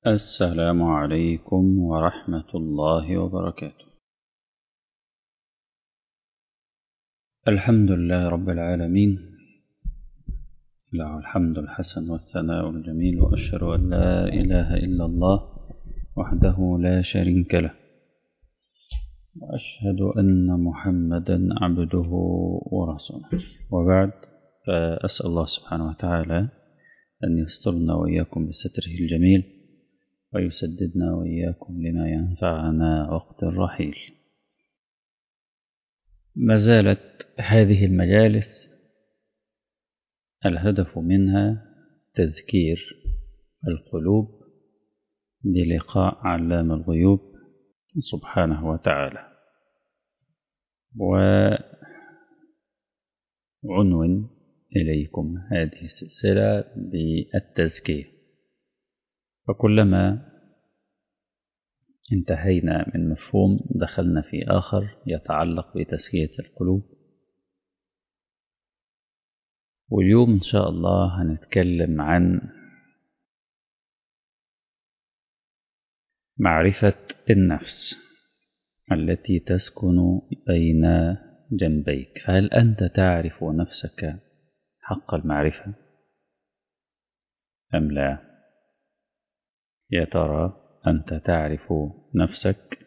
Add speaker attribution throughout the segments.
Speaker 1: السلام عليكم ورحمة الله وبركاته الحمد لله رب العالمين له الحمد الحسن والثناء الجميل وأشهد أن لا إله إلا الله وحده لا شريك له وأشهد أن محمدا عبده ورسوله وبعد فأسأل الله سبحانه وتعالى أن يسترنا وإياكم بستره الجميل ويسددنا وإياكم لما ينفعنا وقت الرحيل ما زالت هذه المجالس الهدف منها تذكير القلوب بلقاء علام الغيوب سبحانه وتعالى وعنون إليكم هذه السلسلة بالتزكية فكلما انتهينا من مفهوم دخلنا في آخر يتعلق بتزكية القلوب واليوم إن شاء الله هنتكلم عن معرفة النفس التي تسكن بين جنبيك فهل أنت تعرف نفسك حق المعرفة أم لا يا ترى أنت تعرف نفسك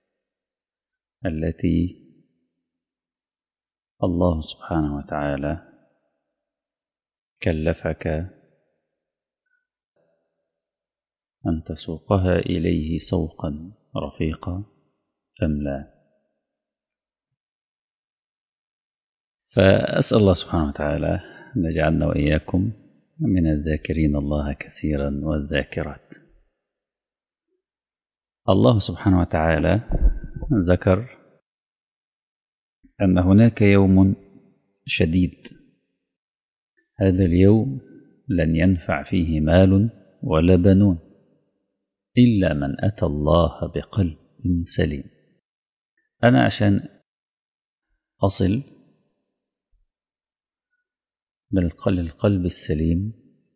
Speaker 1: التي الله سبحانه وتعالى كلفك أن تسوقها إليه سوقا رفيقا أم لا فأسأل الله سبحانه وتعالى أن يجعلنا وإياكم من الذاكرين الله كثيرا والذاكرات الله سبحانه وتعالى ذكر أن هناك يوم شديد هذا اليوم لن ينفع فيه مال ولا بنون إلا من أتى الله بقلب سليم أنا عشان أصل للقلب السليم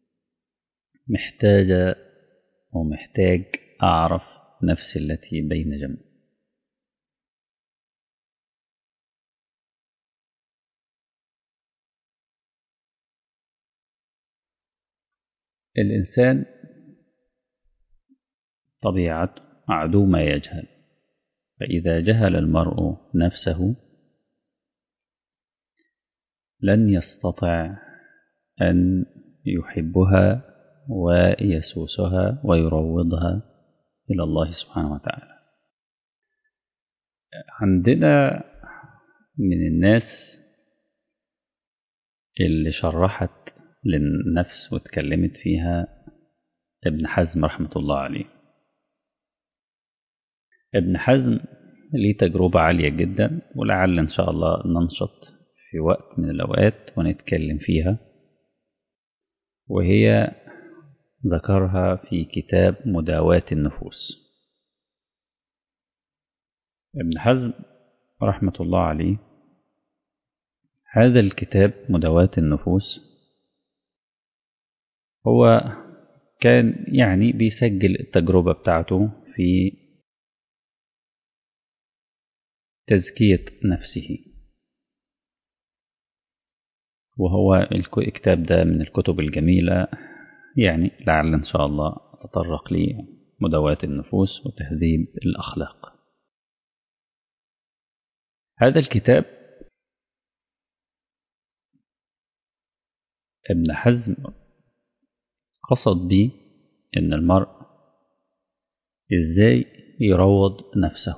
Speaker 1: محتاجة ومحتاج أعرف نفسي التي بين جنبي الإنسان طبيعة عدو ما يجهل فإذا جهل المرء نفسه لن يستطع أن يحبها ويسوسها ويروضها إلى الله سبحانه وتعالى عندنا من الناس اللي شرحت للنفس واتكلمت فيها ابن حزم رحمة الله عليه ابن حزم ليه تجربة عالية جدا ولعل إن شاء الله ننشط في وقت من الأوقات ونتكلم فيها وهي ذكرها في كتاب مداواة النفوس ابن حزم رحمة الله عليه هذا الكتاب مداواة النفوس هو كان يعني بيسجل التجربة بتاعته في تزكية نفسه وهو الكتاب ده من الكتب الجميلة يعني لعل إن شاء الله أتطرق لمداواة النفوس وتهذيب الأخلاق هذا الكتاب ابن حزم قصد به إن المرء إزاي يروض نفسه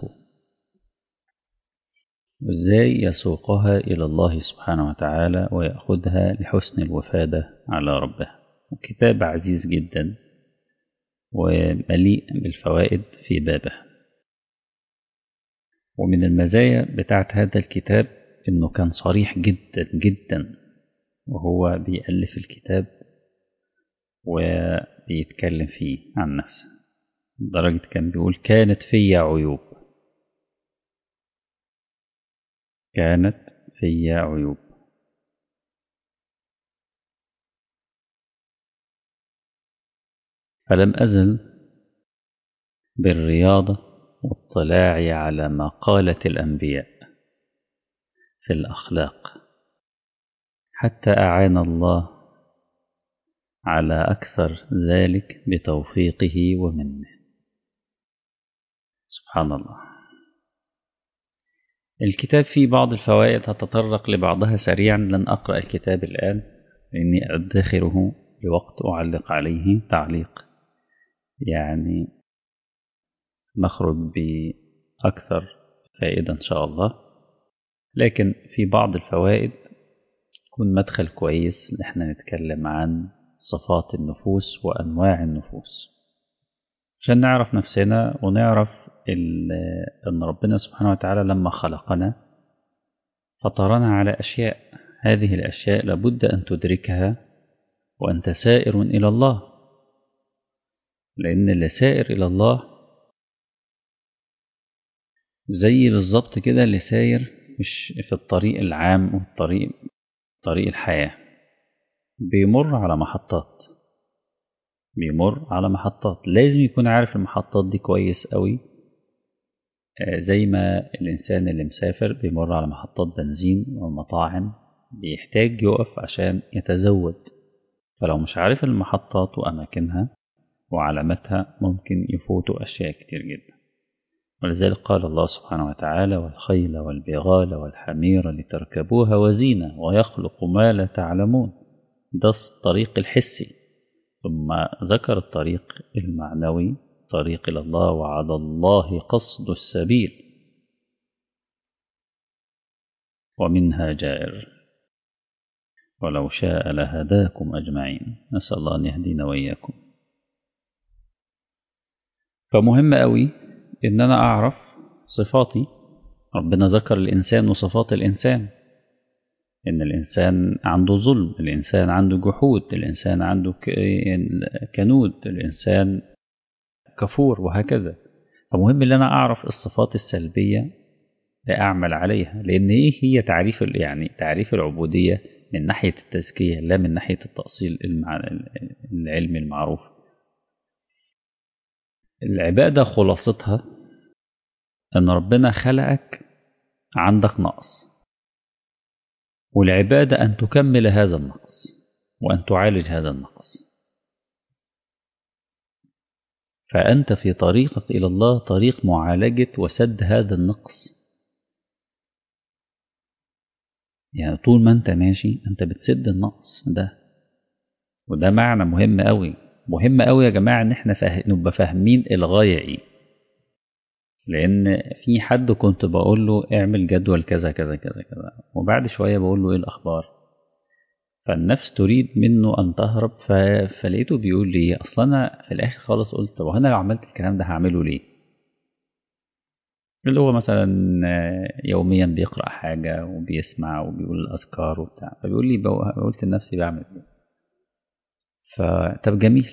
Speaker 1: وإزاي يسوقها إلى الله سبحانه وتعالى ويأخذها لحسن الوفادة على ربها كتاب عزيز جدا ومليء بالفوائد في بابه ومن المزايا بتاعت هذا الكتاب إنه كان صريح جدا جدا وهو بيألف الكتاب وبيتكلم فيه عن نفسه لدرجة كان بيقول كانت في عيوب كانت في عيوب فلم أزل بالرياضة واطلاع على مقالة الأنبياء في الأخلاق حتى أعان الله على أكثر ذلك بتوفيقه ومنه سبحان الله الكتاب فيه بعض الفوائد هتطرق لبعضها سريعا لن أقرأ الكتاب الآن لأني أدخره لوقت أعلق عليه تعليق يعني نخرج بأكثر فائدة إن شاء الله لكن في بعض الفوائد يكون مدخل كويس إن احنا نتكلم عن صفات النفوس وأنواع النفوس عشان نعرف نفسنا ونعرف أن ربنا سبحانه وتعالى لما خلقنا فطرنا على أشياء هذه الأشياء لابد أن تدركها وأنت سائر إلى الله لأن اللي سائر إلى الله زي بالظبط كده اللي ساير مش في الطريق العام والطريق طريق الحياة بيمر على محطات بيمر على محطات لازم يكون عارف المحطات دي كويس قوي زي ما الإنسان اللي مسافر بيمر على محطات بنزين ومطاعم بيحتاج يقف عشان يتزود فلو مش عارف المحطات وأماكنها وعلاماتها ممكن يفوتوا أشياء كتير جدا ولذلك قال الله سبحانه وتعالى والخيل والبغال والحمير لتركبوها وزينة ويخلق ما لا تعلمون ده الطريق الحسي ثم ذكر الطريق المعنوي طريق إلى الله وعلى الله قصد السبيل ومنها جائر ولو شاء لهداكم أجمعين نسأل الله أن يهدينا وإياكم فمهم قوي إن أنا أعرف صفاتي ربنا ذكر الإنسان وصفات الإنسان إن الإنسان عنده ظلم الإنسان عنده جحود الإنسان عنده كنود الإنسان كفور وهكذا فمهم ان انا اعرف الصفات السلبيه لاعمل عليها لان ايه هي تعريف يعني تعريف العبوديه من ناحيه التزكيه لا من ناحيه التاصيل المع... العلمي المعروف العباده خلاصتها ان ربنا خلقك عندك نقص والعباده ان تكمل هذا النقص وان تعالج هذا النقص فأنت في طريقك إلى الله طريق معالجة وسد هذا النقص يعني طول ما أنت ماشي أنت بتسد النقص ده وده معنى مهم قوي مهم قوي يا جماعة إن إحنا فاه... نبقى فاهمين الغاية إيه لأن في حد كنت بقول له اعمل جدول كذا كذا كذا كذا وبعد شوية بقول له إيه الأخبار فالنفس تريد منه أن تهرب ف... فلقيته بيقول لي أصل أنا في الآخر خالص قلت طب أنا لو عملت الكلام ده هعمله ليه؟ اللي هو مثلا يوميا بيقرأ حاجة وبيسمع وبيقول الأذكار وبتاع فبيقول لي بقى قلت لنفسي بعمل إيه؟ فطب جميل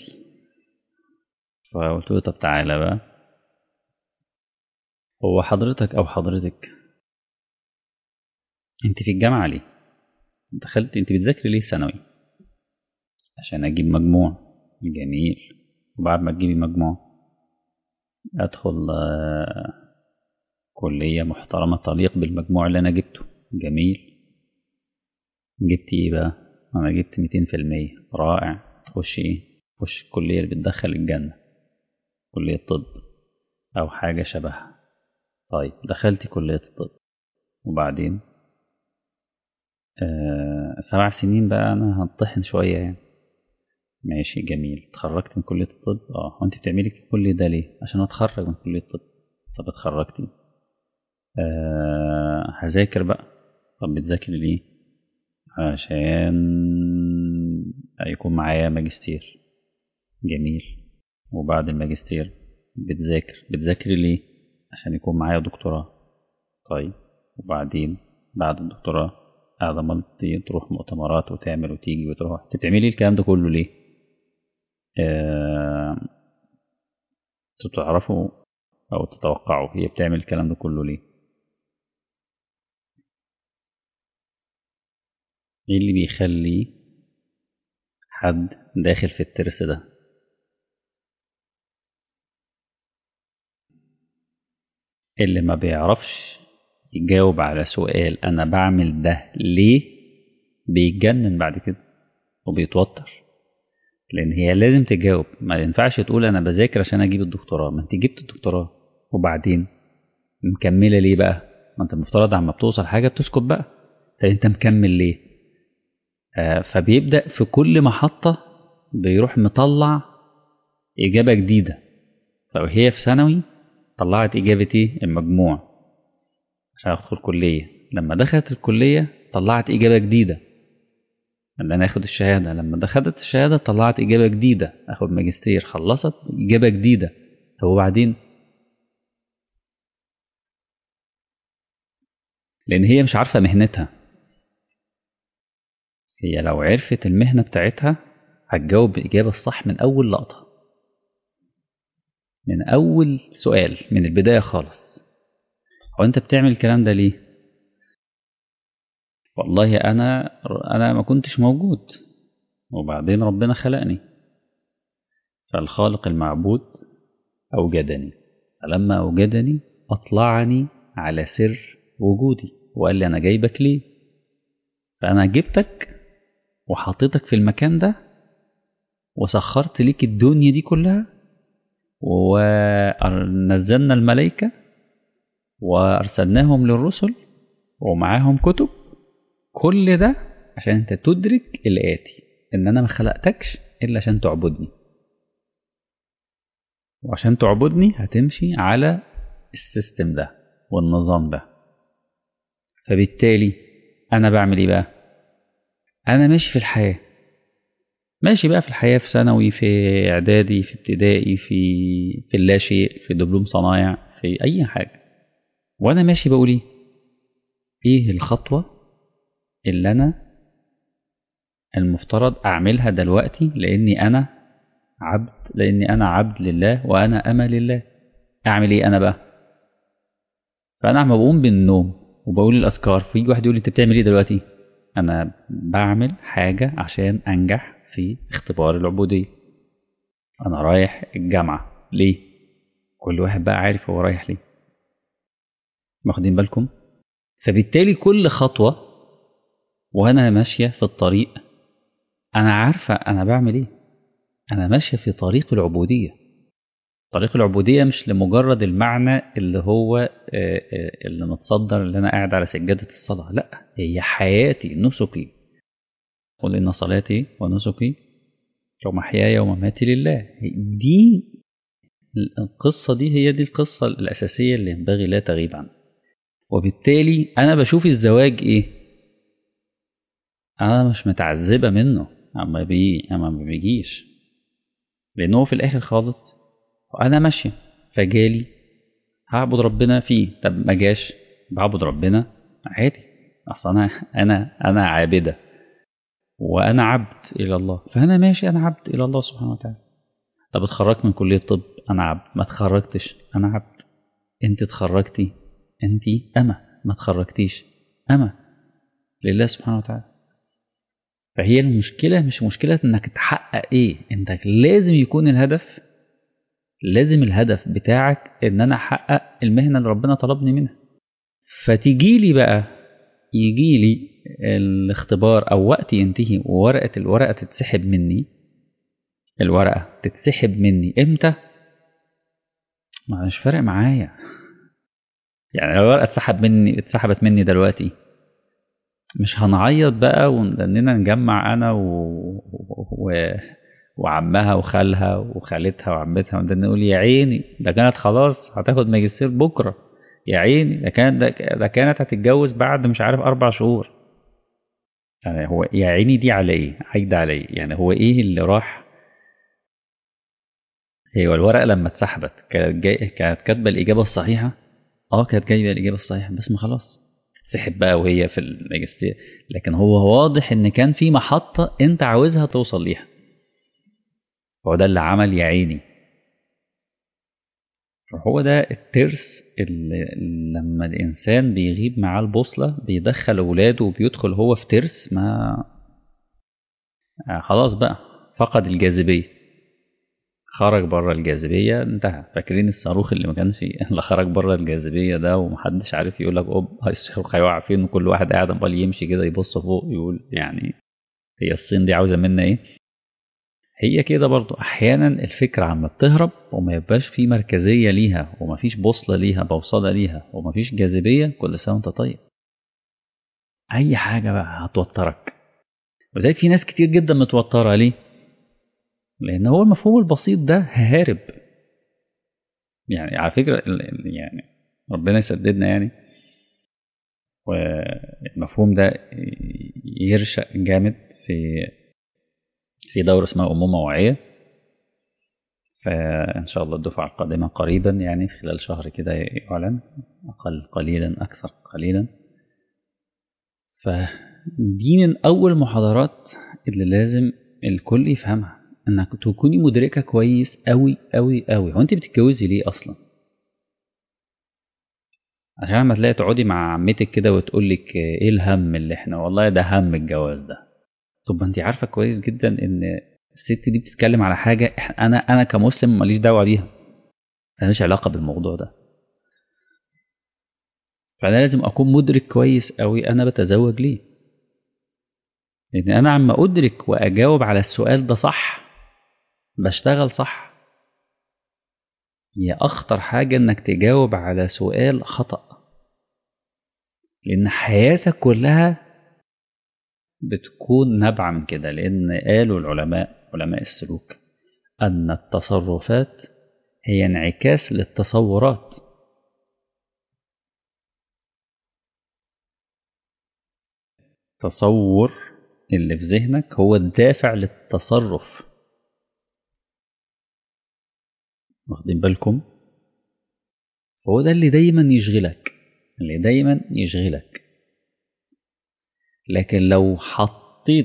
Speaker 1: فقلت له طب تعالى بقى هو حضرتك أو حضرتك أنت في الجامعة ليه؟ دخلت انت بتذاكري ليه ثانوي عشان اجيب مجموع جميل وبعد ما تجيبي مجموع ادخل كلية محترمة تليق بالمجموع اللي انا جبته جميل جبت ايه بقى انا جبت ميتين في المية رائع تخش ايه تخش الكلية اللي بتدخل الجنة كلية طب او حاجة شبهها طيب دخلتي كلية الطب وبعدين آه سبع سنين بقى انا هطحن شويه يعني ماشي جميل اتخرجت من كليه الطب اه وانت بتعملي كل ده ليه عشان اتخرج من كليه الطب طب اتخرجتي آه هذاكر بقى طب بتذاكري ليه عشان يكون معايا ماجستير جميل وبعد الماجستير بتذاكر بتذاكري ليه عشان يكون معايا دكتوراه طيب وبعدين بعد الدكتوراه قاعدة مالتي تروح مؤتمرات وتعمل وتيجي وتروح انت بتعملي الكلام ده كله ليه؟ آه... تعرفوا أو تتوقعوا هي بتعمل الكلام ده كله ليه؟ ايه اللي بيخلي حد داخل في الترس ده اللي ما بيعرفش يجاوب على سؤال أنا بعمل ده ليه بيتجنن بعد كده وبيتوتر لأن هي لازم تجاوب ما ينفعش تقول أنا بذاكر عشان أجيب الدكتوراه ما أنت جبت الدكتوراه وبعدين مكملة ليه بقى ما أنت المفترض عما بتوصل حاجة بتسكت بقى طب أنت مكمل ليه آه فبيبدأ في كل محطة بيروح مطلع إجابة جديدة فهي في ثانوي طلعت إجابة إيه المجموع عشان أدخل كلية لما دخلت الكلية طلعت إجابة جديدة ان انا اخد الشهاده لما دخلت الشهاده طلعت اجابه جديده اخد ماجستير خلصت اجابه جديده طب وبعدين لان هي مش عارفه مهنتها هي لو عرفت المهنه بتاعتها هتجاوب الاجابه الصح من اول لقطه من اول سؤال من البدايه خالص هو انت بتعمل الكلام ده ليه والله انا انا ما كنتش موجود وبعدين ربنا خلقني فالخالق المعبود اوجدني فلما اوجدني اطلعني على سر وجودي وقال لي انا جايبك ليه فانا جبتك وحطيتك في المكان ده وسخرت ليك الدنيا دي كلها ونزلنا الملائكه وارسلناهم للرسل ومعاهم كتب كل ده عشان انت تدرك الآتي ان انا ما خلقتكش الا عشان تعبدني وعشان تعبدني هتمشي على السيستم ده والنظام ده فبالتالي انا بعمل ايه بقى انا ماشي في الحياة ماشي بقى في الحياة في ثانوي في اعدادي في ابتدائي في في اللاشيء في دبلوم صنايع في اي حاجة وانا ماشي بقول ايه ايه الخطوة اللي انا المفترض اعملها دلوقتي لاني انا عبد لاني انا عبد لله وانا امه لله اعمل ايه انا بقى فانا عم بقوم بالنوم وبقول الاذكار فيجي واحد يقول لي انت بتعمل ايه دلوقتي انا بعمل حاجه عشان انجح في اختبار العبوديه انا رايح الجامعه ليه كل واحد بقى عارف هو رايح ليه واخدين بالكم فبالتالي كل خطوه وانا ماشيه في الطريق انا عارفه انا بعمل ايه انا ماشيه في طريق العبوديه طريق العبوديه مش لمجرد المعنى اللي هو اللي متصدر اللي انا قاعد على سجاده الصلاه لا هي حياتي نسكي قل ان صلاتي ونسكي ومحياي ومماتي لله دي القصه دي هي دي القصه الاساسيه اللي ينبغي لا تغيب عنها وبالتالي انا بشوف الزواج ايه انا مش متعذبه منه اما بي اما ما بيجيش لانه في الاخر خالص انا ماشيه فجالي هعبد ربنا فيه طب ما جاش بعبد ربنا عادي اصل انا انا انا عابده وانا عبد الى الله فانا ماشي انا عبد الى الله سبحانه وتعالى طب اتخرجت من كليه طب انا عبد ما اتخرجتش انا عبد انت اتخرجتي انت اما ما اتخرجتيش اما لله سبحانه وتعالى فهي المشكلة مش مشكلة انك تحقق ايه انت لازم يكون الهدف لازم الهدف بتاعك ان انا احقق المهنة اللي ربنا طلبني منها فتيجي لي بقى يجي لي الاختبار او وقت ينتهي وورقة الورقة تتسحب مني الورقة تتسحب مني امتى ما مش فارق معايا يعني لو الورقة اتسحب مني اتسحبت مني دلوقتي مش هنعيط بقى ولاننا نجمع انا و... و... وعمها وخالها وخالتها وعمتها ونبدا نقول يا عيني ده كانت خلاص هتاخد ماجستير بكره يا عيني ده كانت ده, ده كانت هتتجوز بعد مش عارف اربع شهور يعني هو يا عيني دي على ايه عايده على ايه يعني هو ايه اللي راح هي الورقه لما اتسحبت كانت جاي كانت كاتبه الاجابه الصحيحه اه كانت جايبه الاجابه الصحيحه بس ما خلاص تسحب بقى وهي في الماجستير لكن هو واضح ان كان في محطه انت عاوزها توصل ليها هو ده اللي عمل يا عيني فهو ده الترس اللي لما الانسان بيغيب معاه البوصله بيدخل اولاده وبيدخل هو في ترس ما خلاص بقى فقد الجاذبيه خرج بره الجاذبيه انتهى فاكرين الصاروخ اللي ما كانش اللي خرج بره الجاذبيه ده ومحدش عارف يقول لك اوب الصاروخ هيقع فين وكل واحد قاعد عمال يمشي كده يبص فوق يقول يعني هي الصين دي عاوزه منا ايه هي كده برضو احيانا الفكره عما بتهرب وما يبقاش في مركزيه ليها وما فيش بوصله ليها بوصله ليها وما فيش جاذبيه كل سنه وانت طيب اي حاجه بقى هتوترك ولذلك في ناس كتير جدا متوتره ليه لان هو المفهوم البسيط ده هارب يعني على فكره يعني ربنا يسددنا يعني والمفهوم ده يرشق جامد في في دورة اسمها أمومة واعية فإن شاء الله الدفعة القادمة قريبا يعني خلال شهر كده يعلن أقل قليلا أكثر قليلا فدي من أول محاضرات اللي لازم الكل يفهمها إنك تكوني مدركة كويس أوي أوي أوي هو أنت بتتجوزي ليه أصلا؟ عشان لما تلاقي تقعدي مع عمتك كده وتقول لك ايه الهم اللي احنا والله ده هم الجواز ده طب انت عارفه كويس جدا ان الست دي بتتكلم على حاجه انا انا كمسلم ماليش دعوه بيها ماليش علاقه بالموضوع ده فانا لازم اكون مدرك كويس قوي انا بتزوج ليه لان انا عم ادرك واجاوب على السؤال ده صح بشتغل صح هي اخطر حاجه انك تجاوب على سؤال خطأ لان حياتك كلها بتكون نابعة من كده لأن قالوا العلماء علماء السلوك أن التصرفات هي انعكاس للتصورات تصور اللي في ذهنك هو الدافع للتصرف واخدين بالكم هو ده اللي دايما يشغلك اللي دايما يشغلك لكن لو حطيت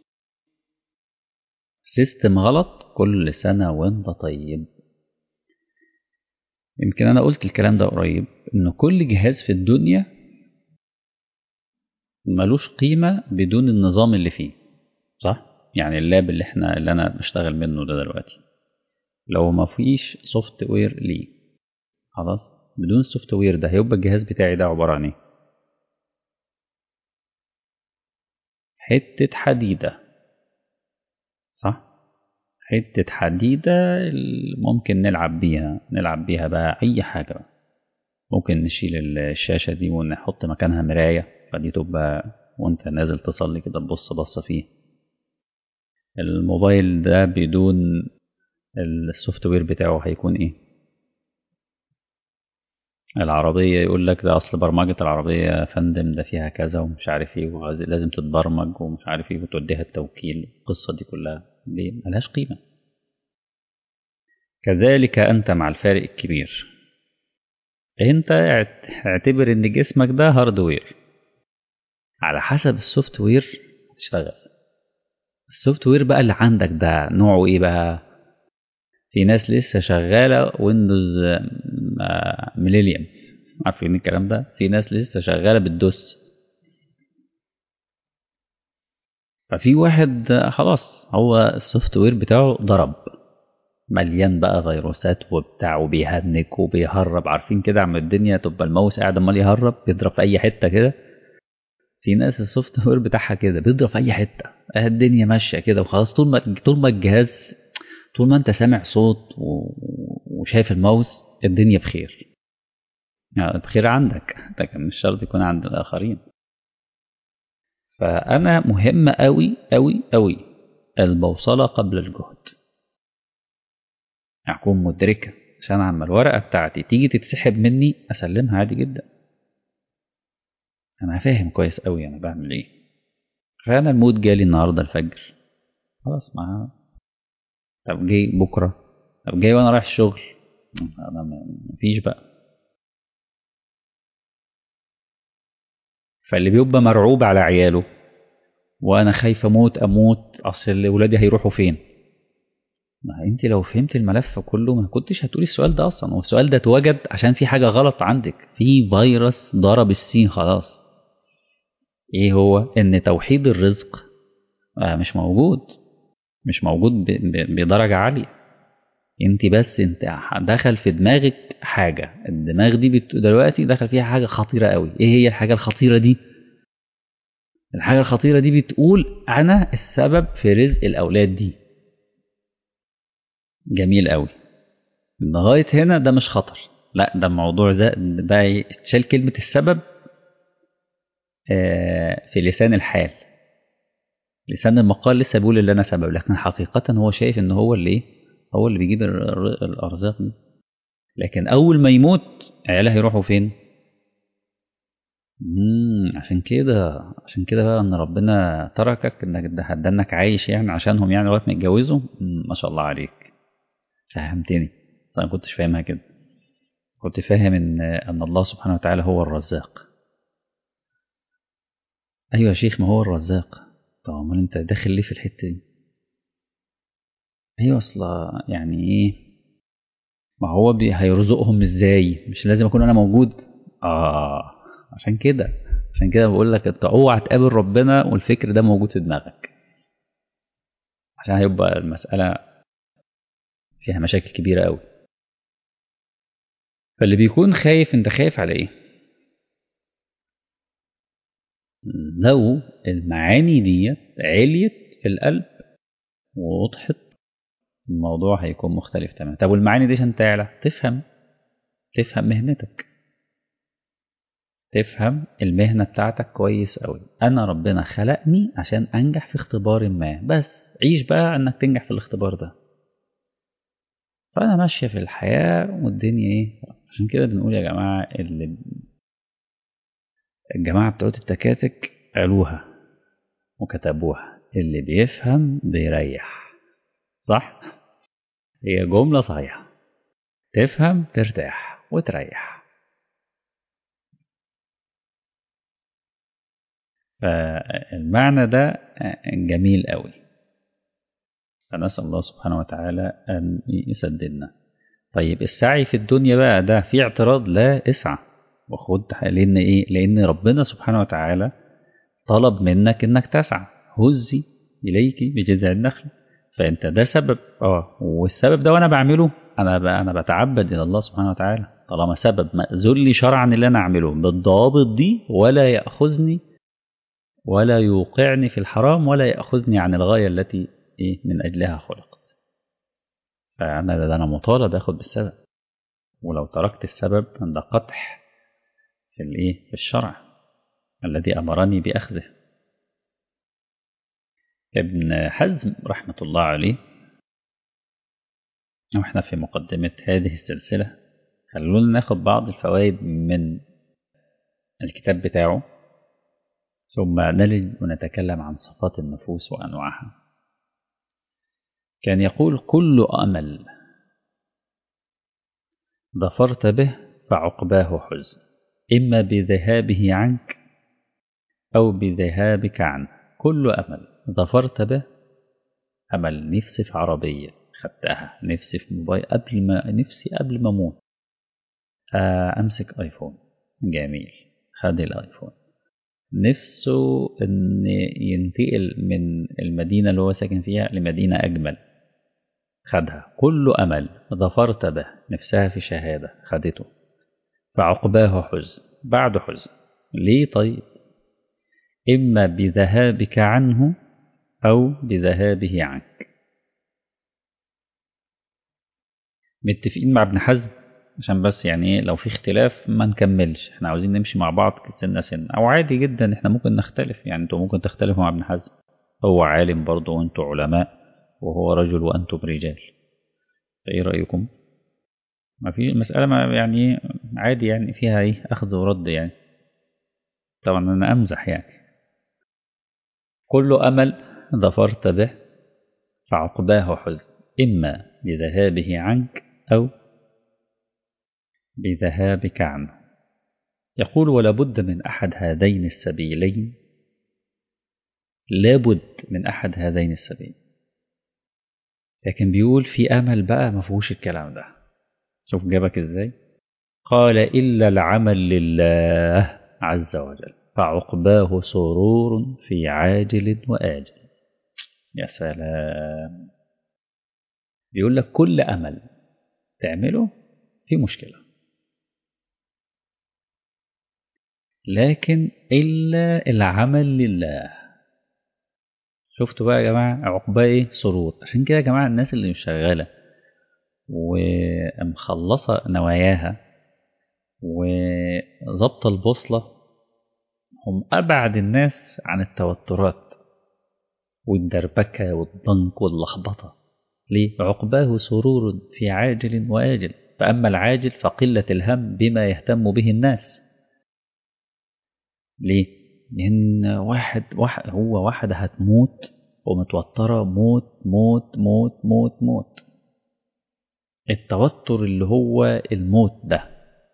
Speaker 1: سيستم غلط كل سنة وانت طيب يمكن أنا قلت الكلام ده قريب إن كل جهاز في الدنيا ملوش قيمة بدون النظام اللي فيه صح؟ يعني اللاب اللي احنا اللي أنا بشتغل منه ده دلوقتي لو ما فيش سوفت وير ليه خلاص بدون السوفت وير ده هيبقى الجهاز بتاعي ده عبارة عن ايه؟ حتة حديدة صح؟ حتة حديدة ممكن نلعب بيها نلعب بيها بقى أي حاجة بقى. ممكن نشيل الشاشة دي ونحط مكانها مراية فدي تبقى وانت نازل تصلي كده تبص بصة فيه الموبايل ده بدون السوفت وير بتاعه هيكون ايه العربية يقول لك ده أصل برمجة العربية يا فندم ده فيها كذا ومش عارف ايه ولازم تتبرمج ومش عارف ايه وتوديها التوكيل القصة دي كلها ليه ملهاش قيمة كذلك أنت مع الفارق الكبير أنت اعتبر إن جسمك ده هاردوير على حسب السوفت وير تشتغل السوفت وير بقى اللي عندك ده نوعه ايه بقى في ناس لسه شغالة ويندوز ميلينيوم عارفين الكلام ده في ناس لسه شغالة بالدوس ففي واحد خلاص هو السوفت وير بتاعه ضرب مليان بقى فيروسات وبتاع وبيهنك وبيهرب عارفين كده عم الدنيا تبقى الماوس قاعد عمال يهرب يضرب في اي حته كده في ناس السوفت وير بتاعها كده بيضرب في اي حته الدنيا ماشيه كده وخلاص طول ما طول ما الجهاز طول ما انت سامع صوت وشايف الماوس الدنيا بخير يعني بخير عندك لكن مش شرط يكون عند الاخرين فانا مهم قوي قوي قوي البوصله قبل الجهد اكون مدركه عشان عما الورقه بتاعتي تيجي تتسحب مني اسلمها عادي جدا انا فاهم كويس قوي انا بعمل ايه فانا المود جالي النهارده الفجر خلاص ما طب جاي بكره طب جاي وانا رايح الشغل انا مفيش بقى فاللي بيبقى مرعوب على عياله وانا خايف اموت اموت اصل ولادي هيروحوا فين ما انت لو فهمت الملف كله ما كنتش هتقولي السؤال ده اصلا والسؤال ده اتوجد عشان في حاجه غلط عندك في فيروس ضرب السين خلاص ايه هو ان توحيد الرزق مش موجود مش موجود بدرجه عاليه انت بس انت دخل في دماغك حاجة الدماغ دي بت... دلوقتي دخل فيها حاجة خطيرة قوي ايه هي الحاجة الخطيرة دي الحاجة الخطيرة دي بتقول انا السبب في رزق الاولاد دي جميل قوي لغاية هنا ده مش خطر لا ده الموضوع ده بقى تشال كلمة السبب في لسان الحال لسان المقال لسه بيقول اللي انا سبب لكن حقيقة هو شايف ان هو اللي ايه هو اللي بيجيب الارزاق دي لكن اول ما يموت عياله هيروحوا فين مم عشان كده عشان كده بقى ان ربنا تركك انك ده انك عايش يعني عشانهم يعني لغايه ما يتجوزوا ما شاء الله عليك فهمتني انا ما كنتش فاهمها كده كنت فاهم ان ان الله سبحانه وتعالى هو الرزاق ايوه يا شيخ ما هو الرزاق طب امال انت داخل ليه في الحته دي ايوه اصلا يعني ايه ما هو بي هيرزقهم ازاي مش لازم اكون انا موجود اه عشان كده عشان كده بقول لك انت اوعى تقابل ربنا والفكر ده موجود في دماغك عشان هيبقى المساله فيها مشاكل كبيره قوي فاللي بيكون خايف انت خايف على ايه لو المعاني ديت عليت في القلب ووضحت الموضوع هيكون مختلف تماما طب والمعاني دي عشان تعلى تفهم تفهم مهنتك تفهم المهنة بتاعتك كويس قوي أنا ربنا خلقني عشان أنجح في اختبار ما بس عيش بقى إنك تنجح في الاختبار ده فأنا ماشية في الحياة والدنيا إيه عشان كده بنقول يا جماعة اللي الجماعة بتوع التكاتك قالوها وكتبوها اللي بيفهم بيريح صح؟ هي جملة صحيحة تفهم ترتاح وتريح فالمعنى ده جميل قوي فنسأل الله سبحانه وتعالى أن يسددنا طيب السعي في الدنيا بقى ده في اعتراض لا اسعى وخد لأن إيه؟ لأن ربنا سبحانه وتعالى طلب منك إنك تسعى هزي إليك بجذع النخل فأنت ده سبب اه والسبب ده وأنا بعمله أنا ب... أنا بتعبد إلى الله سبحانه وتعالى طالما سبب مأذون لي شرعا اللي أنا أعمله بالضوابط دي ولا يأخذني ولا يوقعني في الحرام ولا يأخذني عن الغاية التي إيه من أجلها خلقت فأنا ده أنا مطالب أخذ بالسبب ولو تركت السبب ده قطح في الإيه في الشرع الذي أمرني بأخذه ابن حزم رحمة الله عليه واحنا في مقدمة هذه السلسلة خلونا ناخد بعض الفوائد من الكتاب بتاعه ثم نلج ونتكلم عن صفات النفوس وأنواعها كان يقول كل أمل ظفرت به فعقباه حزن إما بذهابه عنك أو بذهابك عنه كل أمل ظفرت به أمل نفسي في عربية خدتها نفسي في موبايل قبل ما نفسي قبل ما أموت أمسك آيفون جميل خد الآيفون نفسه ان ينتقل من المدينة اللي هو ساكن فيها لمدينة أجمل خدها كل أمل ظفرت به نفسها في شهادة خدته فعقباه حزن بعد حزن ليه طيب إما بذهابك عنه أو بذهابه عنك متفقين مع ابن حزم عشان بس يعني لو في اختلاف ما نكملش احنا عاوزين نمشي مع بعض سنة سنة او عادي جدا احنا ممكن نختلف يعني انتوا ممكن تختلفوا مع ابن حزم هو عالم برضه وانتوا علماء وهو رجل وانتم رجال فايه رأيكم ما في مسألة ما يعني عادي يعني فيها ايه اخذ ورد يعني طبعا انا امزح يعني كل امل ظفرت به فعقباه حزن اما بذهابه عنك او بذهابك عنه يقول ولابد من أحد هذين السبيلين لابد من أحد هذين السبيلين لكن بيقول في أمل بقى ما فيهوش الكلام ده شوف جابك إزاي قال إلا العمل لله عز وجل فعقباه سرور في عاجل وآجل يا سلام بيقول لك كل أمل تعمله في مشكلة لكن إلا العمل لله شفتوا بقى يا جماعة عقباه إيه سرور عشان كده يا جماعة الناس اللي مش شغالة ومخلصة نواياها وظبط البوصلة هم أبعد الناس عن التوترات والدربكة والضنك واللخبطة ليه؟ عقباه سرور في عاجل وآجل فأما العاجل فقلة الهم بما يهتم به الناس ليه؟ لأن واحد, واحد هو واحدة هتموت ومتوترة موت موت موت موت موت التوتر اللي هو الموت ده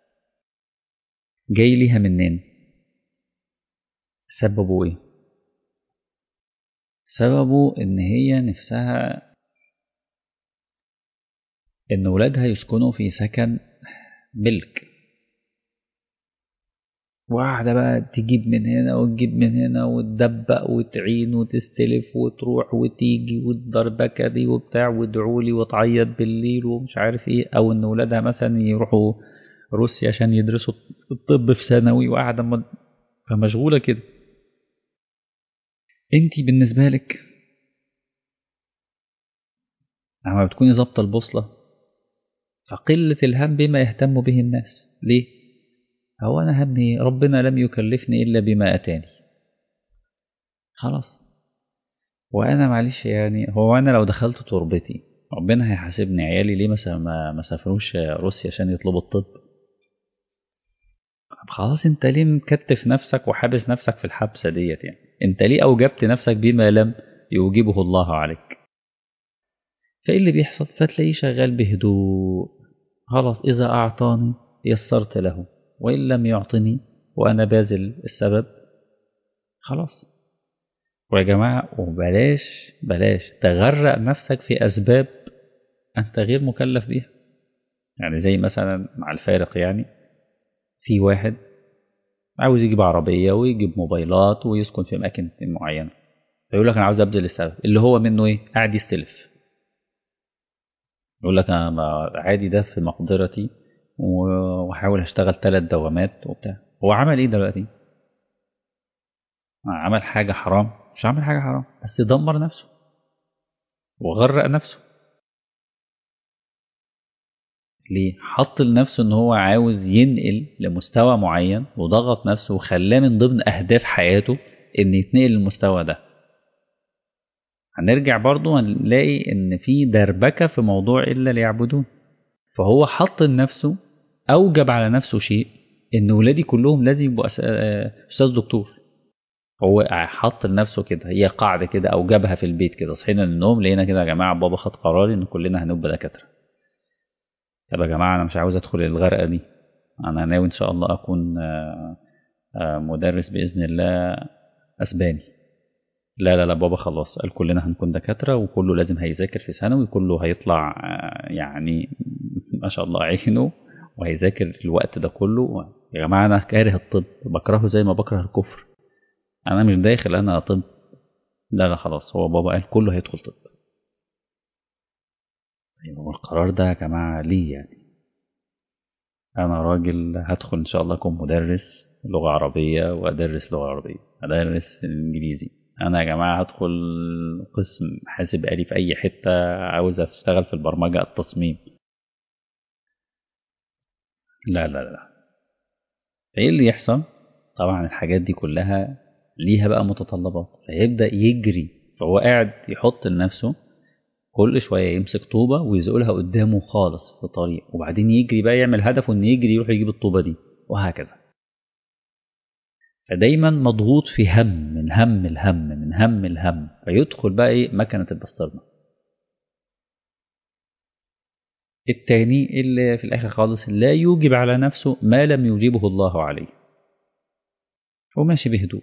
Speaker 1: جاي ليها منين سببه ايه سببه ان هي نفسها ان ولادها يسكنوا في سكن ملك واحدة بقى تجيب من هنا وتجيب من هنا وتدبق وتعين وتستلف وتروح وتيجي والدربكة دي وبتاع وادعولي وتعيط بالليل ومش عارف ايه او ان ولادها مثلا يروحوا روسيا عشان يدرسوا الطب في ثانوي وقاعدة مد... فمشغولة كده انت بالنسبة لك لما بتكوني ظابطة البوصلة فقلة الهم بما يهتم به الناس ليه؟ هو أنا همي ربنا لم يكلفني إلا بما أتاني خلاص وأنا معلش يعني هو أنا لو دخلت تربتي ربنا هيحاسبني عيالي ليه مثلا ما ما سافروش روسيا عشان يطلبوا الطب خلاص انت ليه مكتف نفسك وحابس نفسك في الحبسة ديت يعني انت ليه أوجبت نفسك بما لم يوجبه الله عليك فايه اللي بيحصل فتلاقيه شغال بهدوء خلاص إذا أعطاني يسرت له وإن لم يعطني وأنا باذل السبب خلاص ويا جماعة وبلاش بلاش تغرق نفسك في أسباب أنت غير مكلف بيها يعني زي مثلا مع الفارق يعني في واحد عاوز يجيب عربية ويجيب موبايلات ويسكن في أماكن معينة فيقول لك أنا عاوز أبذل السبب اللي هو منه إيه قاعد يستلف يقول لك أنا عادي ده في مقدرتي واحاول اشتغل ثلاث دوامات وبتاع هو عمل ايه دلوقتي عمل حاجة حرام مش عمل حاجة حرام بس دمر نفسه وغرق نفسه ليه حط لنفسه ان هو عاوز ينقل لمستوى معين وضغط نفسه وخلاه من ضمن اهداف حياته ان يتنقل للمستوى ده هنرجع برضو هنلاقي ان في دربكة في موضوع الا ليعبدون فهو حط لنفسه اوجب على نفسه شيء ان ولادي كلهم لازم يبقوا استاذ دكتور هو حط لنفسه كده هي قاعده كده او جابها في البيت كده صحينا من النوم لقينا كده يا جماعه بابا خد قرار ان كلنا هنبقى دكاتره طب يا جماعه انا مش عاوز ادخل الغرقه دي انا ناوي ان شاء الله اكون مدرس باذن الله اسباني لا لا لا بابا خلاص قال كلنا هنكون دكاتره وكله لازم هيذاكر في ثانوي كله هيطلع يعني ما شاء الله عينه وهيذاكر الوقت ده كله يا جماعه انا كاره الطب بكرهه زي ما بكره الكفر انا مش داخل انا طب لا لا خلاص هو بابا قال كله هيدخل طب ايوه القرار ده يا جماعه ليه يعني انا راجل هدخل ان شاء الله اكون مدرس لغه عربيه وادرس لغه عربيه ادرس الانجليزي انا يا جماعه هدخل قسم حاسب آلي في اي حته عاوز اشتغل في البرمجه التصميم لا لا لا فايه اللي يحصل طبعا الحاجات دي كلها ليها بقى متطلبات فيبدا يجري فهو قاعد يحط لنفسه كل شويه يمسك طوبه ويزقلها قدامه خالص في طريق وبعدين يجري بقى يعمل هدفه انه يجري يروح يجيب الطوبه دي وهكذا فدايما مضغوط في هم من هم الهم من هم الهم فيدخل بقى ايه مكنه البسطرمه التاني اللي في الآخر خالص لا يوجب على نفسه ما لم يوجبه الله عليه وماشي بهدوء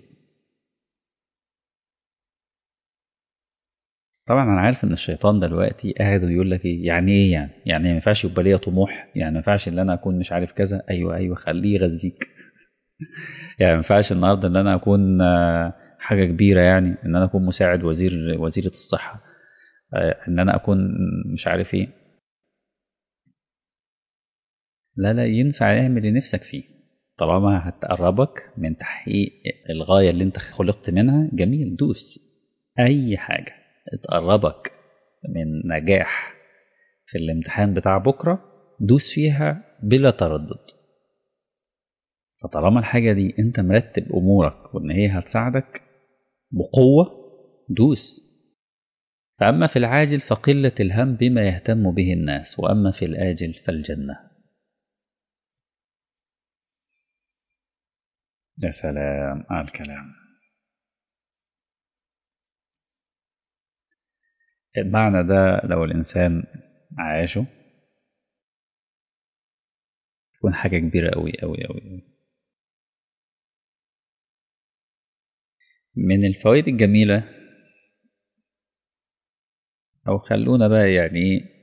Speaker 1: طبعا انا عارف ان الشيطان دلوقتي قاعد ويقول لك ايه يعني ايه يعني يعني ما ينفعش يبقى ليا طموح يعني ما ينفعش ان انا اكون مش عارف كذا ايوه ايوه خليه يغذيك يعني ما ينفعش النهارده ان انا اكون حاجه كبيره يعني ان انا اكون مساعد وزير وزيره الصحه ان انا اكون مش عارف ايه لا لا ينفع اعمل اللي نفسك فيه طالما هتقربك من تحقيق الغاية اللي انت خلقت منها جميل دوس اي حاجة تقربك من نجاح في الامتحان بتاع بكرة دوس فيها بلا تردد فطالما الحاجة دي انت مرتب امورك وان هي هتساعدك بقوة دوس فأما في العاجل فقلة الهم بما يهتم به الناس وأما في الآجل فالجنة يا سلام على الكلام المعنى ده لو الإنسان عاشه تكون حاجة كبيرة أوي أوي أوي من الفوائد الجميلة أو خلونا بقى يعني إيه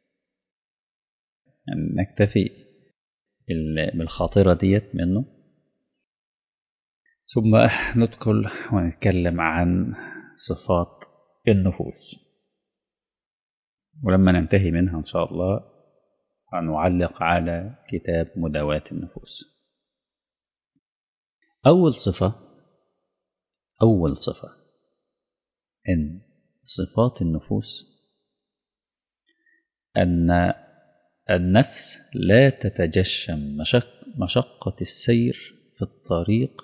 Speaker 1: يعني نكتفي بالخاطرة ديت منه ثم ندخل ونتكلم عن صفات النفوس ولما ننتهي منها إن شاء الله هنعلق على كتاب مداواة النفوس أول صفة أول صفة إن صفات النفوس أن النفس لا تتجشم مشق مشقة السير في الطريق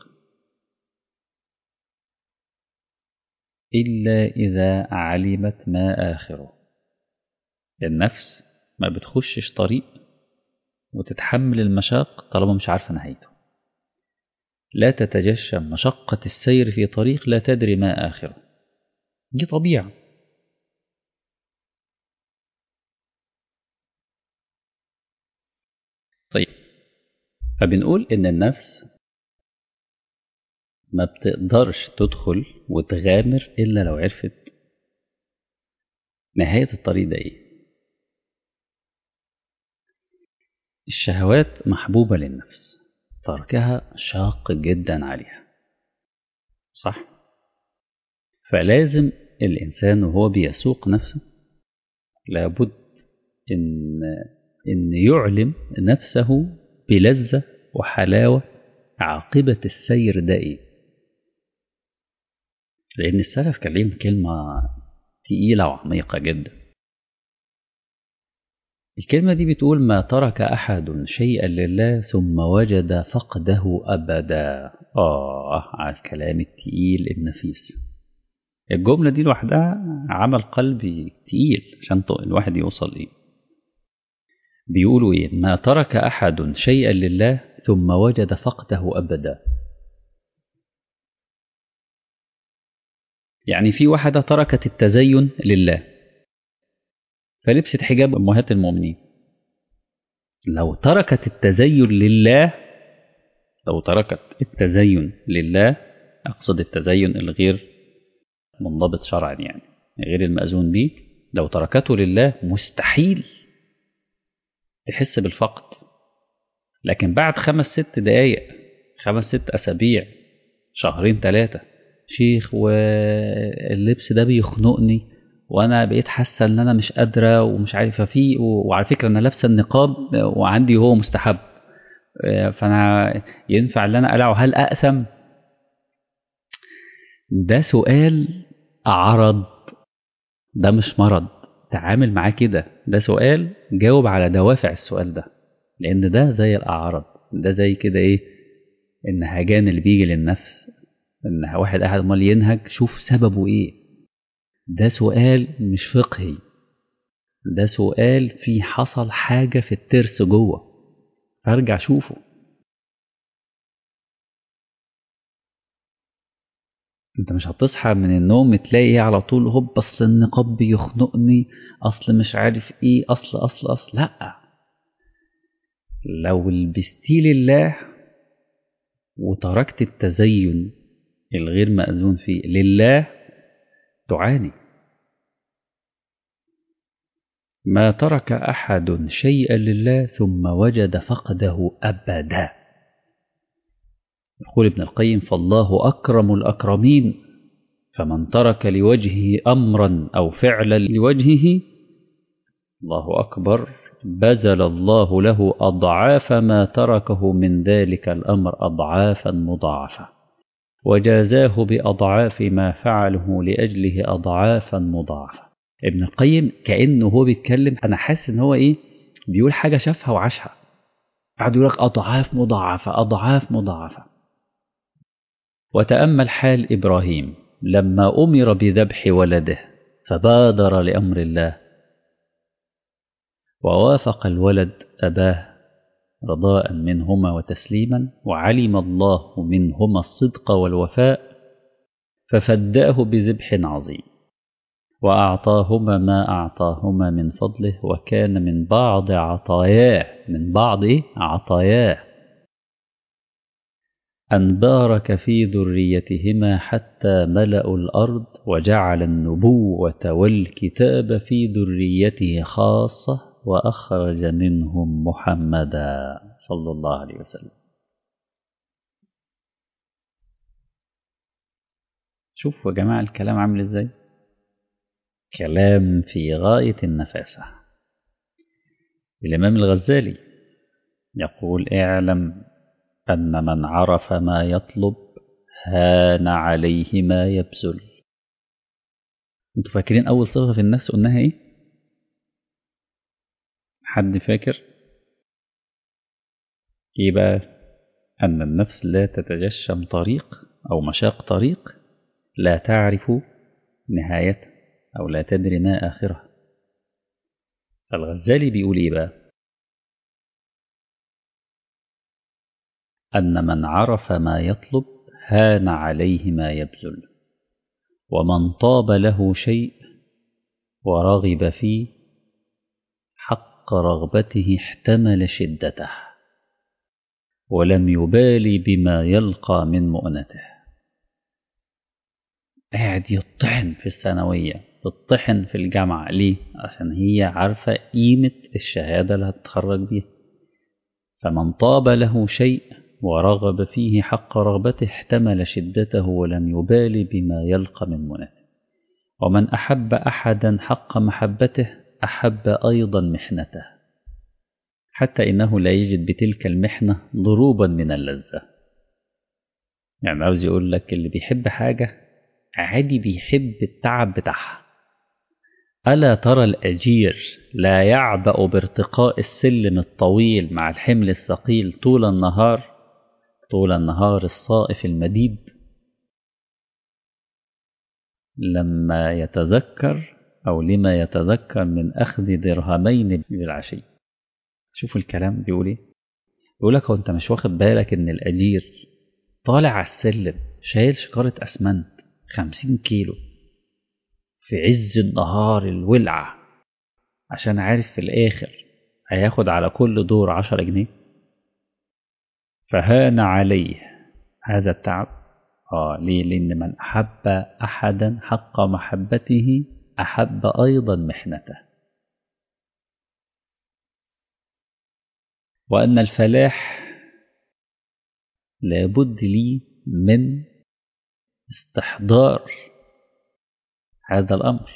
Speaker 1: إلا إذا علمت ما آخره النفس ما بتخشش طريق وتتحمل المشاق طالما مش عارفة نهايته لا تتجشم مشقة السير في طريق لا تدري ما آخره دي طبيعة طيب فبنقول إن النفس ما بتقدرش تدخل وتغامر إلا لو عرفت نهاية الطريق ده إيه الشهوات محبوبة للنفس تركها شاق جدا عليها صح فلازم الإنسان وهو بيسوق نفسه لابد إن إن يعلم نفسه بلذة وحلاوة عاقبة السير ده إيه لأن السلف كان ليهم كلمة تقيلة وعميقة جدا الكلمة دي بتقول ما ترك أحد شيئا لله ثم وجد فقده أبدا آه على الكلام التقيل النفيس الجملة دي لوحدها عمل قلبي تقيل عشان الواحد يوصل إيه بيقولوا إيه ما ترك أحد شيئا لله ثم وجد فقده أبدا يعني في واحدة تركت التزين لله فلبست حجاب أمهات المؤمنين لو تركت التزين لله لو تركت التزين لله أقصد التزين الغير منضبط شرعا يعني غير المأذون به لو تركته لله مستحيل تحس بالفقد لكن بعد خمس ست دقايق خمس ست أسابيع شهرين ثلاثة شيخ واللبس ده بيخنقني وانا بقيت حاسه ان انا مش قادره ومش عارفه فيه وعلى فكره انا لابسه النقاب وعندي هو مستحب فانا ينفع ان انا اقلعه هل اقسم ده سؤال عرض ده مش مرض تعامل معاه كده ده سؤال جاوب على دوافع السؤال ده لان ده زي الاعراض ده زي كده ايه النهجان اللي بيجي للنفس ان واحد قاعد امال ينهج شوف سببه ايه ده سؤال مش فقهي ده سؤال في حصل حاجة في الترس جوه فارجع شوفه انت مش هتصحى من النوم تلاقي على طول هوب بس النقاب بيخنقني اصل مش عارف ايه اصل اصل اصل لا لو لبستي لله وتركت التزين الغير مأذون فيه لله تعاني ما ترك أحد شيئا لله ثم وجد فقده أبدا يقول ابن القيم فالله أكرم الأكرمين فمن ترك لوجهه أمرا أو فعلا لوجهه الله أكبر بذل الله له أضعاف ما تركه من ذلك الأمر أضعافا مضاعفة وجازاه بأضعاف ما فعله لأجله أضعافا مضاعفة ابن القيم كأنه هو بيتكلم أنا حاسس إن هو إيه بيقول حاجة شافها وعاشها قعد يقول لك أضعاف مضاعفة أضعاف مضاعفة وتأمل حال إبراهيم لما أمر بذبح ولده فبادر لأمر الله ووافق الولد أباه رضاء منهما وتسليما وعلم الله منهما الصدق والوفاء ففداه بذبح عظيم وأعطاهما ما أعطاهما من فضله وكان من بعض عطاياه من بعض عطاياه أن بارك في ذريتهما حتى ملأوا الأرض وجعل النبوة والكتاب في ذريته خاصة وأخرج منهم محمدا صلى الله عليه وسلم شوفوا يا جماعة الكلام عامل ازاي كلام في غاية النفاسة الإمام الغزالي يقول اعلم أن من عرف ما يطلب هان عليه ما يبذل انتوا فاكرين أول صفة في النفس قلناها ايه حد فاكر ايه بقى أن النفس لا تتجشم طريق أو مشاق طريق لا تعرف نهايته أو لا تدري ما آخره الغزالي بيقول إيه بقى أن من عرف ما يطلب هان عليه ما يبذل ومن طاب له شيء ورغب فيه حق رغبته احتمل شدته ولم يبالي بما يلقى من مؤنته قاعد يطحن في الثانوية تطحن في الجامعة ليه؟ عشان هي عارفة قيمة الشهادة اللي هتتخرج بيها فمن طاب له شيء ورغب فيه حق رغبته احتمل شدته ولم يبال بما يلقى من منته ومن أحب أحدا حق محبته أحب أيضا محنته حتى إنه لا يجد بتلك المحنة ضروبا من اللذة يعني عاوز يقول لك اللي بيحب حاجة عادي بيحب التعب بتاعها ألا ترى الأجير لا يعبأ بارتقاء السلم الطويل مع الحمل الثقيل طول النهار طول النهار الصائف المديد لما يتذكر أو لما يتذكر من أخذ درهمين بالعشي شوفوا الكلام بيقول ايه بيقول لك هو انت مش واخد بالك ان الأجير طالع على السلم شايل شكارة أسمنت خمسين كيلو في عز النهار الولعة عشان عارف في الآخر هياخد على كل دور عشرة جنيه فهان عليه هذا التعب آه ليه لأن من أحب أحدا حق محبته أحب أيضا محنته وأن الفلاح لابد لي من استحضار هذا الأمر